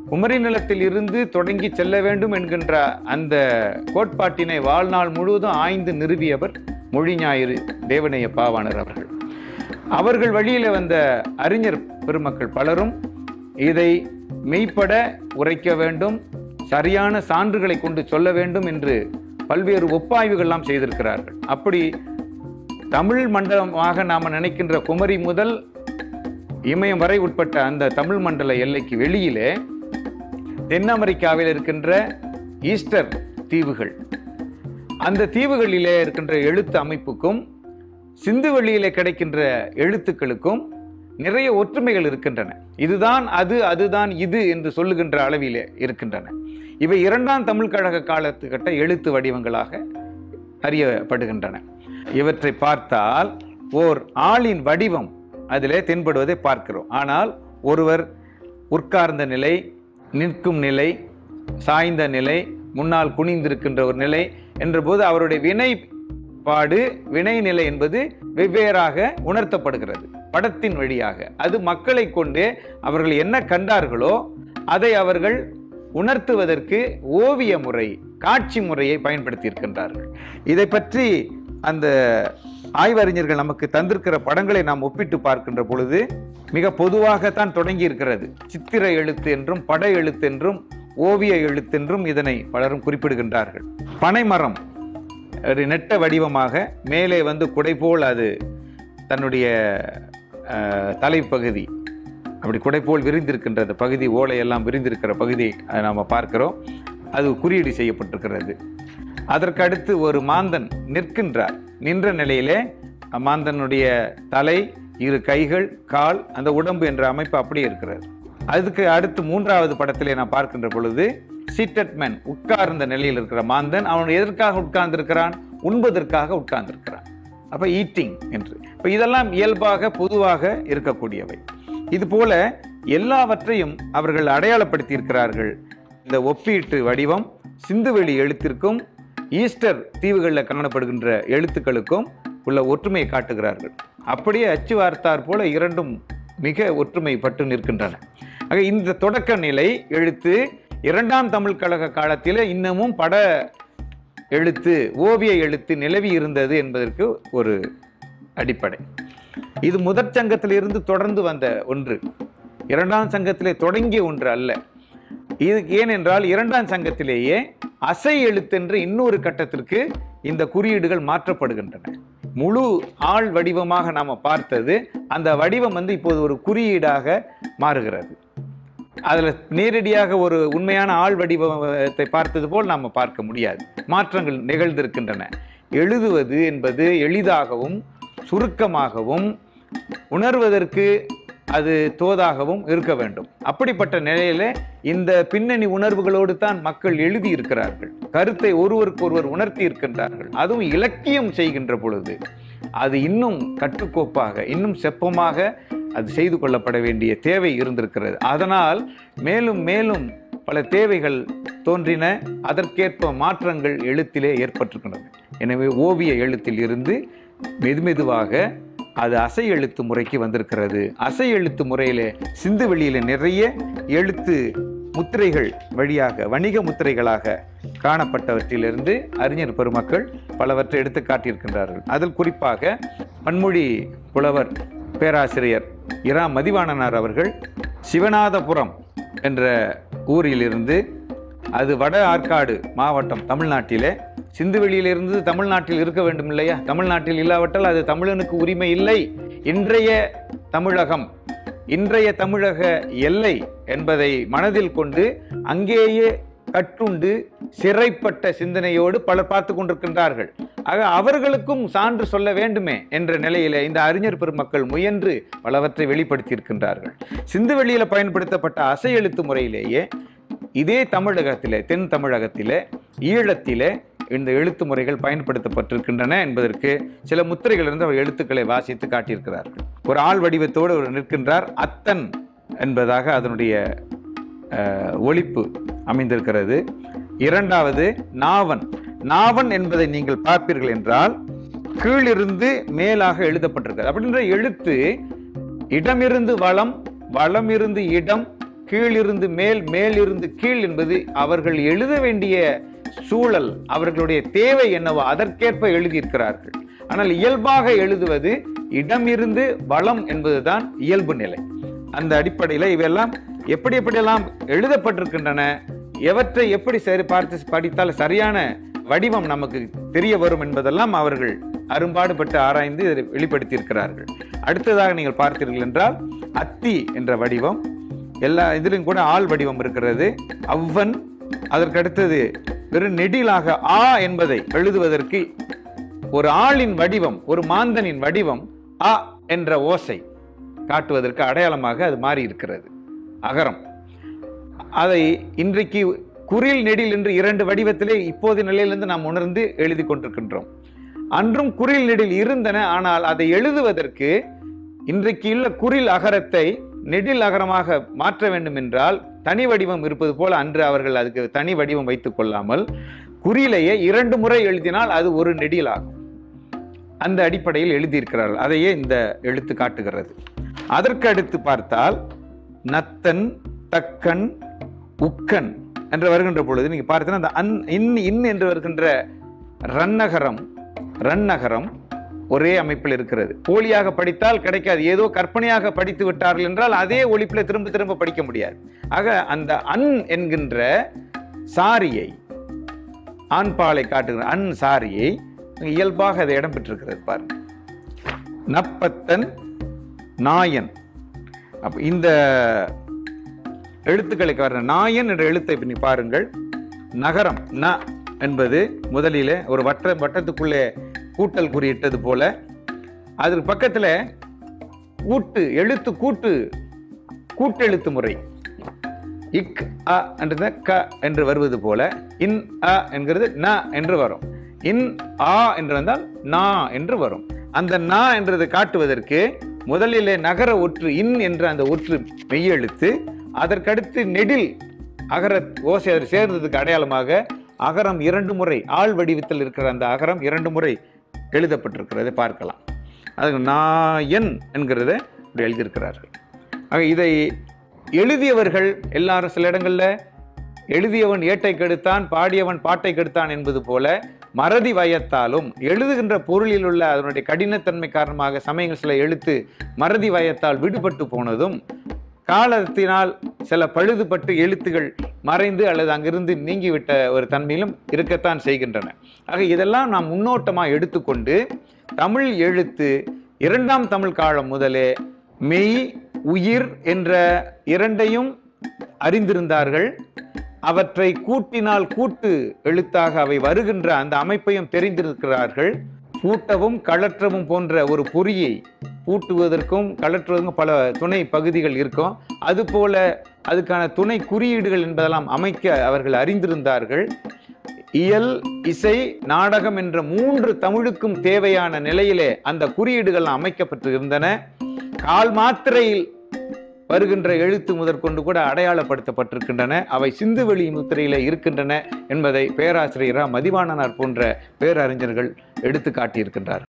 குமரி நிலத்தில் இருந்து தொடங்கி செல்ல வேண்டும் என்கின்ற அந்த கோட்பாட்டினை வாழ்நாள் முழுவதும் ஆய்ந்து நிறுவியவர் மொழி ஞாயிறு தேவனைய பாவாணர் அவர்கள் அவர்கள் வழியில் வந்த அறிஞர் பெருமக்கள் பலரும் இதை மெய்ப்பட உரைக்க வேண்டும் சரியான சான்றுகளை கொண்டு சொல்ல வேண்டும் என்று பல்வேறு ஒப்பாய்வுகள்லாம் செய்திருக்கிறார்கள் அப்படி தமிழ் மண்டலமாக நாம் நினைக்கின்ற குமரி முதல் இமயம் வரை உட்பட்ட அந்த தமிழ் மண்டல எல்லைக்கு வெளியிலே தென் அமெரிக்காவில் இருக்கின்ற ஈஸ்டர் தீவுகள் அந்த தீவுகளிலே இருக்கின்ற எழுத்து அமைப்புக்கும் சிந்து வெளியிலே கிடைக்கின்ற எழுத்துக்களுக்கும் நிறைய ஒற்றுமைகள் இருக்கின்றன இதுதான் அது அதுதான் இது என்று சொல்லுகின்ற அளவிலே இருக்கின்றன இவை இரண்டாம் தமிழ் கழக காலத்துக்கட்ட எழுத்து வடிவங்களாக அறியப்படுகின்றன இவற்றை பார்த்தால் ஓர் ஆளின் வடிவம் அதிலே தென்படுவதை பார்க்கிறோம் ஆனால் ஒருவர் உட்கார்ந்த நிலை நிற்கும் நிலை சாய்ந்த நிலை முன்னால் குனிந்திருக்கின்ற ஒரு நிலை என்றபோது அவருடைய வினை பாடு வினை நிலை என்பது வெவ்வேறாக உணர்த்தப்படுகிறது படத்தின் வழியாக அது மக்களை கொண்டு அவர்கள் என்ன கண்டார்களோ அதை அவர்கள் உணர்த்துவதற்கு ஓவிய முறை காட்சி முறையை பயன்படுத்தி இருக்கின்றார்கள் இதை பற்றி அந்த ஆய்வறிஞர்கள் நமக்கு தந்திருக்கிற படங்களை நாம் ஒப்பிட்டு பார்க்கின்ற பொழுது மிக பொதுவாகத்தான் தொடங்கி இருக்கிறது சித்திர எழுத்து என்றும் பட எழுத்து என்றும் ஓவிய எழுத்தென்றும் இதனை பலரும் குறிப்பிடுகின்றார்கள் பனைமரம் ஒரு நெட்ட வடிவமாக மேலே வந்து குடை போல் அது தன்னுடைய அஹ், தலைப்பகுதி அப்படி குடை போல் விரிந்திருக்கின்ற அந்த பகுதி ஓலையெல்லாம் விரிந்திருக்கிற பகுதியை அஹ், நாம பார்க்கிறோம் அது குறியீடு செய்யப்பட்டிருக்கிறது அதற்கு அடுத்து ஒரு மாந்தன் நிற்கின்றார் நின்ற நிலையிலே மாந்தனுடைய தலை இரு கைகள் கால் அந்த உடம்பு என்ற அமைப்பு அப்படியே இருக்கிறது அதுக்கு அடுத்து மூன்றாவது படத்திலே நான் பார்க்கின்ற பொழுது சீட்டட் மேன் உட்கார்ந்த நிலையில் இருக்கிற மாந்தன் அவன் எதற்காக உட்கார்ந்திருக்கிறான் உண்பதற்காக உட்கார்ந்திருக்கிறான் அப்ப ஈட்டிங் என்று இப்ப இதெல்லாம் இயல்பாக பொதுவாக இருக்கக்கூடியவை இது போல எல்லாவற்றையும் அவர்கள் அடையாளப்படுத்தி இருக்கிறார்கள் இந்த ஒப்பீட்டு வடிவம் சிந்துவெளி எழுத்திற்கும் ஈஸ்டர் தீவுகளில் காணப்படுகின்ற எழுத்துக்களுக்கும் உள்ள ஒற்றுமையை காட்டுகிறார்கள் அப்படியே அச்சு வார்த்தார் போல இரண்டும் மிக ஒற்றுமைப்பட்டு நிற்கின்றன ஆக இந்த தொடக்க நிலை எழுத்து இரண்டாம் தமிழ் கழக காலத்தில் இன்னமும் பட எழுத்து ஓவிய எழுத்து நிலவி இருந்தது என்பதற்கு ஒரு அடிப்படை இது முதற் சங்கத்திலிருந்து தொடர்ந்து வந்த ஒன்று இரண்டாம் சங்கத்திலே தொடங்கிய ஒன்று அல்ல இது ஏனென்றால் இரண்டாம் சங்கத்திலேயே அசை எழுத்தென்று இன்னொரு கட்டத்திற்கு இந்த குறியீடுகள் மாற்றப்படுகின்றன முழு ஆள் வடிவமாக நாம பார்த்தது அந்த வடிவம் வந்து இப்போது ஒரு குறியீடாக மாறுகிறது அதில் நேரடியாக ஒரு உண்மையான ஆள் வடிவத்தை பார்த்தது போல் நாம் பார்க்க முடியாது மாற்றங்கள் நிகழ்ந்திருக்கின்றன எழுதுவது என்பது எளிதாகவும் சுருக்கமாகவும் உணர்வதற்கு அது தோதாகவும் இருக்க வேண்டும் அப்படிப்பட்ட நிலையில இந்த பின்னணி உணர்வுகளோடு தான் மக்கள் எழுதி இருக்கிறார்கள் கருத்தை ஒருவருக்கொருவர் உணர்த்தி இருக்கின்றார்கள் அதுவும் இலக்கியம் செய்கின்ற பொழுது அது இன்னும் கட்டுக்கோப்பாக இன்னும் செப்பமாக அது செய்து கொள்ளப்பட வேண்டிய தேவை இருந்திருக்கிறது அதனால் மேலும் மேலும் பல தேவைகள் தோன்றின அதற்கேற்ப மாற்றங்கள் எழுத்திலே ஏற்பட்டிருக்கின்றன எனவே ஓவிய எழுத்தில் இருந்து மெதுமெதுவாக அது அசை எழுத்து முறைக்கு வந்திருக்கிறது அசை எழுத்து முறையிலே சிந்து வெளியில நிறைய எழுத்து முத்திரைகள் வழியாக வணிக முத்திரைகளாக காணப்பட்டவற்றிலிருந்து அறிஞர் பெருமக்கள் பலவற்றை எடுத்து காட்டியிருக்கின்றார்கள் அதில் குறிப்பாக பன்மொழி புலவர் பேராசிரியர் இரா மதிவாணனார் அவர்கள் சிவநாதபுரம் என்ற ஊரிலிருந்து அது வட ஆற்காடு மாவட்டம் தமிழ்நாட்டிலே சிந்துவெளியிலிருந்து தமிழ்நாட்டில் இருக்க வேண்டும் இல்லையா தமிழ்நாட்டில் இல்லாவிட்டால் அது தமிழனுக்கு உரிமை இல்லை இன்றைய தமிழகம் இன்றைய தமிழக எல்லை என்பதை மனதில் கொண்டு அங்கேயே கட்டுண்டு சிறைப்பட்ட சிந்தனையோடு பலர் பார்த்து கொண்டிருக்கின்றார்கள் ஆக அவர்களுக்கும் சான்று சொல்ல வேண்டுமே என்ற நிலையில இந்த அறிஞர் பெருமக்கள் முயன்று பலவற்றை வெளிப்படுத்தி இருக்கின்றார்கள் சிந்துவெளியில பயன்படுத்தப்பட்ட அசை எழுத்து முறையிலேயே இதே தமிழகத்திலே தென் தமிழகத்திலே ஈழத்திலே இந்த எழுத்து முறைகள் பயன்படுத்தப்பட்டிருக்கின்றன என்பதற்கு சில முத்திரைகளிலிருந்து அவர் எழுத்துக்களை வாசித்து காட்டியிருக்கிறார்கள் ஒரு ஆள் வடிவத்தோடு அவர் நிற்கின்றார் அத்தன் என்பதாக அதனுடைய அஹ், ஒலிப்பு அமைந்திருக்கிறது இரண்டாவது நாவன் நாவன் என்பதை நீங்கள் பார்ப்பீர்கள் என்றால் கீழிருந்து மேலாக எழுதப்பட்டிருக்கிறது அப்படின்ற எழுத்து இடமிருந்து வளம் வளமிருந்து இடம் கீழிருந்து மேல் மேலிருந்து கீழ் என்பது அவர்கள் எழுத வேண்டிய சூழல் அவர்களுடைய தேவை என்னவோ அதற்கேற்ப எழுதியிருக்கிறார்கள் ஆனால் இயல்பாக எழுதுவது இடமிருந்து வளம் என்பதுதான் இயல்பு நிலை அந்த அடிப்படையில் இவையெல்லாம் எப்படி எப்படியெல்லாம் எழுதப்பட்டிருக்கின்றன எவற்றை எப்படி சரி பார்த்து படித்தால் சரியான வடிவம் நமக்கு தெரிய வரும் என்பதெல்லாம் அவர்கள் அரும்பாடுபட்டு ஆராய்ந்து இதை வெளிப்படுத்தியிருக்கிறார்கள் அடுத்ததாக நீங்கள் பார்த்தீர்கள் என்றால் அத்தி என்ற வடிவம் எல்லா இதிலும் கூட ஆள் வடிவம் இருக்கிறது அவ்வன் அதற்கு அடுத்தது வெறும் நெடிலாக ஆ என்பதை எழுதுவதற்கு ஒரு ஆளின் வடிவம் ஒரு மாந்தனின் வடிவம் அ என்ற ஓசை காட்டுவதற்கு அடையாளமாக அது மாறி இருக்கிறது அகரம் அதை இன்றைக்கு குறில் நெடில் என்று இரண்டு வடிவத்திலே இப்போது நிலையிலிருந்து நாம் உணர்ந்து எழுதி கொண்டிருக்கின்றோம் அன்றும் குறில் நெடில் இருந்தன ஆனால் அதை எழுதுவதற்கு இன்றைக்கு உள்ள குறில் அகரத்தை நெடில் அகரமாக மாற்ற வேண்டும் என்றால் தனி வடிவம் இருப்பது போல அன்று அவர்கள் அதுக்கு தனி வடிவம் வைத்துக் கொள்ளாமல் குறியிலேயே இரண்டு முறை எழுதினால் அது ஒரு நெடிலாகும் அந்த அடிப்படையில் எழுதியிருக்கிறார்கள் அதையே இந்த எழுத்து காட்டுகிறது அதற்கு அடுத்து பார்த்தால் நத்தன் தக்கன் உக்கன் என்று வருகின்ற பொழுது நீங்க பார்த்தீங்கன்னா அந்த அன் இன் இன் என்று வருகின்ற ரன்னகரம் ரன்னகரம் ஒரே அமைப்பில் இருக்கிறது போலியாக படித்தால் கிடைக்காது ஏதோ கற்பனையாக படித்து விட்டார்கள் என்றால் அதே ஒழிப்பில் திரும்ப திரும்ப படிக்க முடியாது ஆக அந்த அன் என்கின்ற சாரியை ஆண்பாலை காட்டுகிற அன் சாரியை இயல்பாக அது இடம் பெற்றிருக்கிறது பாருங்க நப்பத்தன் நாயன் அப்ப இந்த எழுத்துக்களை வர நாயன் என்ற எழுத்தை இப்ப நீ பாருங்கள் நகரம் ந என்பது முதலிலே ஒரு வட்ட வட்டத்துக்குள்ளே கூட்டல் குறியிட்டது போல அதுக்கு பக்கத்துல கூட்டு எழுத்து கூட்டு கூட்டெழுத்து முறை இக் அ என்றது க என்று வருவது போல இன் அ என்கிறது ந என்று வரும் இன் ஆ என்று வந்தால் நா என்று வரும் அந்த நா என்றதை காட்டுவதற்கு முதலிலே நகர ஒற்று இன் என்ற அந்த ஒற்று மெய்யெழுத்து அதற்கடுத்து நெடில் அகர ஓசை அதில் சேர்ந்ததுக்கு அடையாளமாக அகரம் இரண்டு முறை ஆள் வடிவத்தில் இருக்கிற அந்த அகரம் இரண்டு முறை எழுதப்பட்டிருக்கிறதை பார்க்கலாம் அது நாயன் என்கிறத இப்படி எழுதியிருக்கிறார்கள் ஆக இதை எழுதியவர்கள் எல்லாரும் சில இடங்கள்ல எழுதியவன் ஏட்டை கெடுத்தான் பாடியவன் பாட்டை கெடுத்தான் என்பது போல மறதி வயத்தாலும் எழுதுகின்ற பொருளில் உள்ள அதனுடைய கடினத்தன்மை காரணமாக சமயங்கள் சில எழுத்து மறதி வயத்தால் விடுபட்டு போனதும் காலத்தினால் சில பழுதுபட்டு எழுத்துகள் மறைந்து அல்லது அங்கிருந்து நீங்கிவிட்ட ஒரு தன்மையிலும் இருக்கத்தான் செய்கின்றன ஆக இதெல்லாம் நாம் முன்னோட்டமாக எடுத்துக்கொண்டு தமிழ் எழுத்து இரண்டாம் தமிழ் காலம் முதலே மெய் உயிர் என்ற இரண்டையும் அறிந்திருந்தார்கள் அவற்றை கூட்டினால் கூட்டு எழுத்தாக அவை வருகின்ற அந்த அமைப்பையும் தெரிந்திருக்கிறார்கள் பூட்டவும் கழற்றவும் போன்ற ஒரு பொறியை பூட்டுவதற்கும் கழற்றுவதற்கும் பல துணை பகுதிகள் இருக்கும் அதுபோல அதுக்கான துணை குறியீடுகள் என்பதெல்லாம் அமைக்க அவர்கள் அறிந்திருந்தார்கள் இயல் இசை நாடகம் என்ற மூன்று தமிழுக்கும் தேவையான நிலையிலே அந்த குறியீடுகள் அமைக்கப்பட்டு இருந்தன கால் மாத்திரையில் வருகின்ற எழுத்து முதற்கொண்டு கூட அடையாளப்படுத்தப்பட்டிருக்கின்றன அவை சிந்துவெளி முத்திரையில இருக்கின்றன என்பதை பேராசிரியரா மதிவாணனார் போன்ற பேரறிஞர்கள் எடுத்து காட்டியிருக்கின்றார்